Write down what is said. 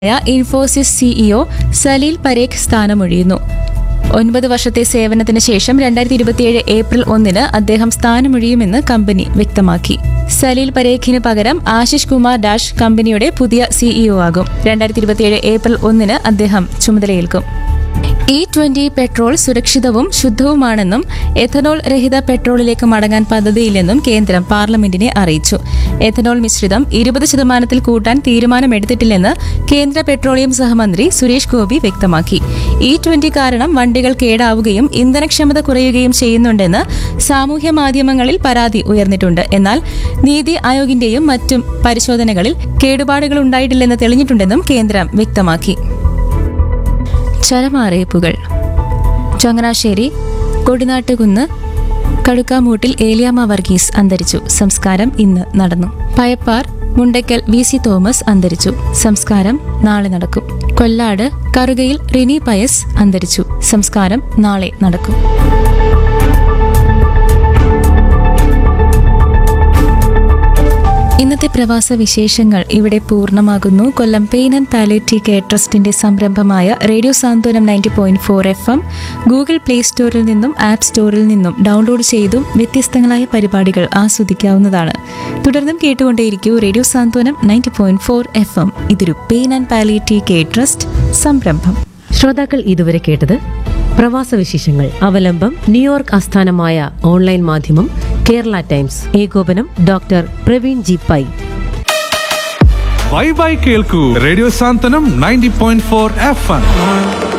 Infosys CEO Salil Parekh സ്ഥാനമൊഴിയുന്നു ഒൻപത് വർഷത്തെ സേവനത്തിന് ശേഷം രണ്ടായിരത്തി ഇരുപത്തിയേഴ് ഏപ്രിൽ ഒന്നിന് അദ്ദേഹം സ്ഥാനമൊഴിയുമെന്ന് കമ്പനി വ്യക്തമാക്കി സലീൽ പരേഖിന് പകരം ആശിഷ് കുമാർ ഡാഷ് കമ്പനിയുടെ പുതിയ സിഇഒ ആകും രണ്ടായിരത്തി ഇരുപത്തിയേഴ് ഏപ്രിൽ ഒന്നിന് അദ്ദേഹം ചുമതലയേൽക്കും ഇ ട്വന്റി പെട്രോൾ സുരക്ഷിതവും ശുദ്ധവുമാണെന്നും എഥനോൾ രഹിത പെട്രോളിലേക്ക് മടങ്ങാൻ പദ്ധതിയില്ലെന്നും കേന്ദ്രം പാർലമെന്റിനെ അറിയിച്ചു എഥനോൾ മിശ്രിതം ഇരുപത് ശതമാനത്തിൽ കൂട്ടാൻ തീരുമാനമെടുത്തിട്ടില്ലെന്ന് കേന്ദ്ര പെട്രോളിയം സഹമന്ത്രി സുരേഷ് ഗോപി വ്യക്തമാക്കി ഇ ട്വന്റി കാരണം വണ്ടികൾ കേടാവുകയും ഇന്ധനക്ഷമത കുറയുകയും ചെയ്യുന്നുണ്ടെന്ന് സാമൂഹ്യ മാധ്യമങ്ങളിൽ പരാതി ഉയർന്നിട്ടുണ്ട് എന്നാൽ നീതി ആയോഗിന്റെയും മറ്റും പരിശോധനകളിൽ കേടുപാടുകൾ ഉണ്ടായിട്ടില്ലെന്ന് തെളിഞ്ഞിട്ടുണ്ടെന്നും കേന്ദ്രം വ്യക്തമാക്കി ചരമറിയിപ്പുകൾ ചങ്ങനാശ്ശേരി കൊടിനാട്ടുകുന്ന് കടുക്കാമൂട്ടിൽ ഏലിയാമ്മ വർഗീസ് അന്തരിച്ചു സംസ്കാരം ഇന്ന് നടന്നു Payappar Mundackal V C Thomas അന്തരിച്ചു സംസ്കാരം നാളെ നടക്കും കൊല്ലാട് കറുകയിൽ റിനി പയസ് അന്തരിച്ചു സംസ്കാരം നാളെ നടക്കും ഇന്നത്തെ പ്രവാസ വിശേഷങ്ങൾ ഇവിടെ പൂർണ്ണമാകുന്നു Kollam pain and palliative care ട്രസ്റ്റിന്റെ സംരംഭമായ radio Santhwanam ninety point four F M Google play സ്റ്റോറിൽ നിന്നും ആപ്പ് സ്റ്റോറിൽ നിന്നും ഡൗൺലോഡ് ചെയ്തും വ്യത്യസ്തങ്ങളായ പരിപാടികൾ ആസ്വദിക്കാവുന്നതാണ് തുടർന്നും കേട്ടുകൊണ്ടേയിരിക്കൂ radio Santhwanam ninety point four F M ഇതൊരു pain and palliative care trust സംരംഭം ശ്രോതാക്കൾ ഇതുവരെ കേട്ടത് പ്രവാസ വിശേഷങ്ങൾ അവലംബം ന്യൂയോർക്ക് ആസ്ഥാനമായ ഓൺലൈൻ മാധ്യമം കേരള ടൈംസ് ഏകോപനം doctor Praveen G Pai bye bye കേൾക്കൂ radio Santhwanam ninety point four F M